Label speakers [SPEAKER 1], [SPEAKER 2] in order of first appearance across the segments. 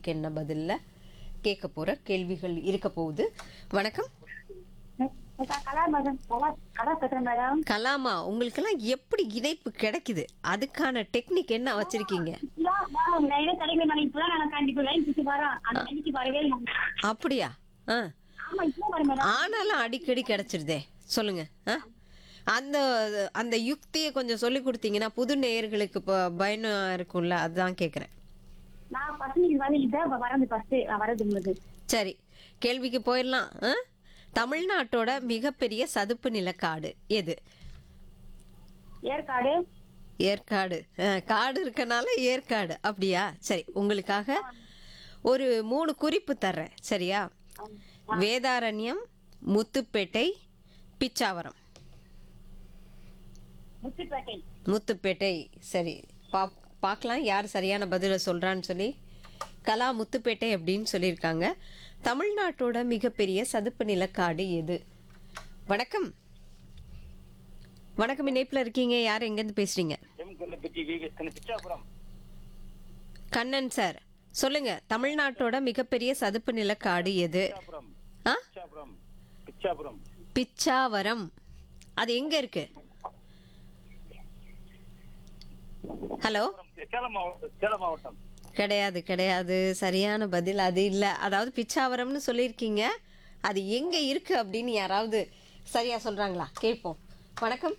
[SPEAKER 1] கேள்விக்கு என்ன பதில்ல கேட்க போற கேள்விகள் இருக்க போகுது வணக்கம்
[SPEAKER 2] கலா மேடம் கலா கலா பேசுறேன் மேடம்
[SPEAKER 1] கலாமா உங்களுக்கெல்லாம் எப்படி இணைப்பு கிடைக்குது அதுக்கான டெக்னிக் என்ன வச்சிருக்கீங்க
[SPEAKER 2] மேடம் நான் ஏதோ கிடைக்கல மேடம் இப்பதான் நான் கண்டிப்பா லைன் பிடிச்சி வரேன் அந்த லைனுக்கு வரவே இல்லை மேடம்.
[SPEAKER 1] அப்படியா ஆ
[SPEAKER 2] ஆமா இப்போ வரேன் மேடம்
[SPEAKER 1] ஆனாலும் அடிக்கடி கிடைச்சிருதே சொல்லுங்க ஆ அந்த அந்த யுக்தியை கொஞ்சம் சொல்லி கொடுத்தீங்கன்னா புது நேயர்களுக்கு இப்போ பயனா இருக்கும்ல அதுதான் கேட்குறேன்
[SPEAKER 2] நான் பசங்க வந்து இதான் வரது ஃபர்ஸ்ட் நான் வரது உங்களுக்கு
[SPEAKER 1] சரி கேள்விக்கு போயிடலாம் ஆ? தமிழ்நாட்டோட மிகப்பெரிய சதுப்பு நிலக்காடு எது
[SPEAKER 2] ஏற்காடு
[SPEAKER 1] ஏற்காடு ஆ, காடு இருக்கனால ஏற்காடு அப்படியா சரி உங்களுக்காக ஒரு மூணு குறிப்பு தர்றேன் சரியா வேதாரண்யம் முத்துப்பேட்டை பிச்சாவரம்
[SPEAKER 2] முத்துப்பேட்டை
[SPEAKER 1] முத்துப்பேட்டை சரி பா பார்க்கலாம் யார் சரியான பதிலை சொல்கிறான்னு சொல்லி கலா முத்துப்பேட்டை அப்படின்னு சொல்லியிருக்காங்க தமிழ்நாட்டோட மிகப்பெரிய சதுப்பு நிலக்காடு எது வணக்கம் வணக்கம் இணைப்பில் இருக்கீங்க யார் எங்கேருந்து பேசுகிறீங்க
[SPEAKER 3] M Kollappatti VKS Pichapuram
[SPEAKER 1] Kannan sir சொல்லுங்க தமிழ்நாட்டோட மிகப்பெரிய சதுப்பு நிலக்காடு எது
[SPEAKER 3] பிச்சாபுரம்
[SPEAKER 1] ஆ
[SPEAKER 3] பிச்சாபுரம் பிச்சாபுரம்
[SPEAKER 1] பிச்சாவரம் அது எங்க இருக்கு ஹலோ
[SPEAKER 3] சேலம் மாவட்டம் சேலம் மாவட்டம்
[SPEAKER 1] கிடையாது கிடையாது சரியான பதில் அது இல்லை அதாவது பிச்சாவரம்னு சொல்லியிருக்கீங்க அது எங்கே இருக்கு அப்படின்னு யாராவது சரியா சொல்றாங்களா கேட்போம் வணக்கம்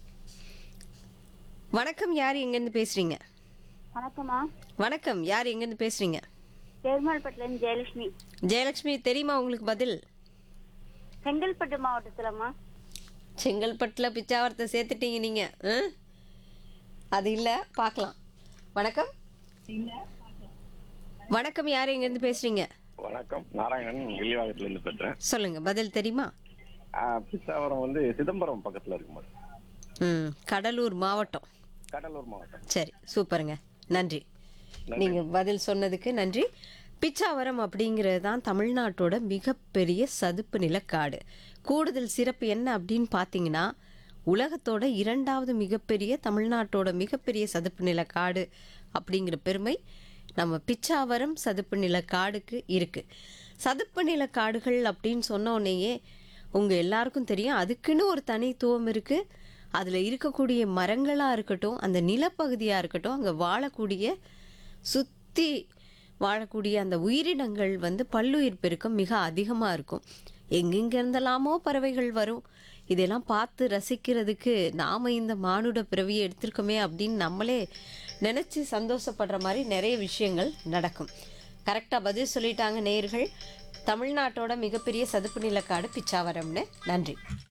[SPEAKER 1] வணக்கம் யார் எங்கேருந்து பேசுறீங்க
[SPEAKER 2] வணக்கம்மா
[SPEAKER 1] வணக்கம் யார் எங்கேருந்து பேசுறீங்க
[SPEAKER 2] பெருமாள்பட்டில இருந்து ஜெயலட்சுமி
[SPEAKER 1] ஜெயலட்சுமி தெரியுமா உங்களுக்கு பதில்
[SPEAKER 2] செங்கல்பட்டு மாவட்டத்துலம்மா
[SPEAKER 1] செங்கல்பட்டில் பிச்சாவரத்தை சேர்த்துட்டீங்க நீங்க ஆ? அது இல்லை பார்க்கலாம் வணக்கம் வணக்கம் யார் எங்கேருந்து பேசுறீங்க
[SPEAKER 3] வணக்கம் நாராயணன் வெள்ளிவாகத்துல இருந்து பேசுறேன்
[SPEAKER 1] சொல்லுங்க பதில் தெரியுமா
[SPEAKER 3] ஆ, பிச்சாவரம் வந்து சிதம்பரம் பக்கத்துல இருக்கு மேடம்
[SPEAKER 1] ம் கடலூர் மாவட்டம்
[SPEAKER 3] கடலூர் மாவட்டம்
[SPEAKER 1] சரி சூப்பருங்க நன்றி நீங்க பதில் சொன்னதுக்கு நன்றி பிச்சாவரம் அப்படிங்கிறது தான் தமிழ்நாட்டோட மிகப்பெரிய சதுப்பு நிலக்காடு கூடுதல் சிறப்பு என்ன அப்படின்னு பார்த்தீங்கன்னா உலகத்தோட இரண்டாவது மிகப்பெரிய தமிழ்நாட்டோட மிகப்பெரிய சதுப்பு நிலக்காடு அப்படிங்கிற பெருமை நம்ம பிச்சாவரம் சதுப்பு நிலக்காடுக்கு இருக்கு சதுப்பு நிலக்காடுகள் அப்படின்னு சொன்ன உடனேயே உங்க எல்லாருக்கும் தெரியும் அதுக்குன்னு ஒரு தனித்துவம் இருக்கு அதுல இருக்கக்கூடிய மரங்களா இருக்கட்டும் அந்த நிலப்பகுதியா இருக்கட்டும் அங்க வாழக்கூடிய சுத்தி வாழக்கூடிய அந்த உயிரினங்கள் வந்து பல்லுயிர் பெருக்கம் மிக அதிகமா இருக்கும் எங்கெங்க இருந்தெல்லாமோ பறவைகள் வரும் இதெல்லாம் பார்த்து ரசிக்கிறதுக்கு நாம இந்த மானுட பிறவியை எடுத்திருக்கோமே அப்படின்னு நம்மளே நினைச்சு சந்தோஷப்படுற மாதிரி நிறைய விஷயங்கள் நடக்கும் கரெக்டாக பதில் சொல்லிட்டாங்க நேயர்கள் தமிழ்நாட்டோட மிகப்பெரிய சதுப்பு நிலக்காடு பிச்சாவரம்னு நன்றி